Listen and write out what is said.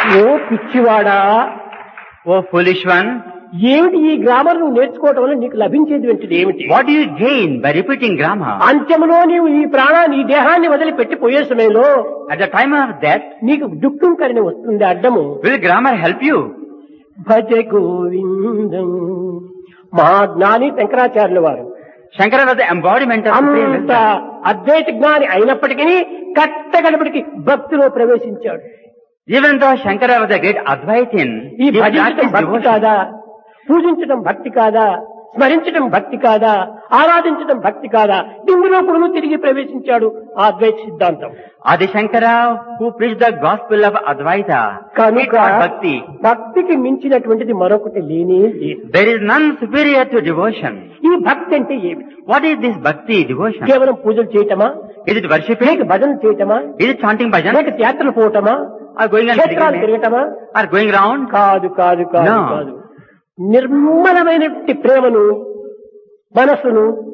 ఓ పిచ్చివాడా Oh foolish one, ఏమిటి ఈ grammar నువ్వు నేర్చుకోవటం వల్ల నీకు లభించేది ఏంటిది ఏమిటి what do you gain by repeating grammar? అంత్యములో నీవు ఈ ప్రాణాన్ని ఈ దేహాన్ని వదిలిపెట్టి పోయే సమయంలో At the time of death, నీకు దుఃఖం కలిగి వస్తుంది అడ్డము will grammar help you? భజ గోవిందం మా జ్ఞాని శంకరాచార్యుల వారు Shankara was the embodiment of supreme అంత wisdom. అద్వైత జ్ఞాని అయినప్పటికీ కట్టగడపటికి భక్తిలో ప్రవేశించాడు Even though Shankara was a great Advaitin, ఈ he భజించడం practiced భక్తి devotion. కాదా పూజించడం భక్తి కాదా స్మరించడం భక్తి కాదా ఆరాధించడం భక్తి కాదా ఇందులో తిరిగి ప్రవేశించాడు ఆ అద్వైత సిద్ధాంతం Adi Shankara, who preached the gospel of Advaita, he కనుక taught bhakti. భక్తికి మించినటువంటిది మరొకటి లేనే లేదు There is none superior to devotion. ఈ భక్తి అంటే ఏమిటి What is this bhakti devotion? కేవలం పూజలు చేయటమా Is it worshipping? లేక భజన చేయటమా Is it chanting bhajan? లేక యాత్రలు పోవటమా Or going on క్షేత్రాలు pilgrimage? తిరగటమా Or going round? కాదు కాదు కాదు No. కాదు నిర్మలమైనటువంటి ప్రేమను మనస్సును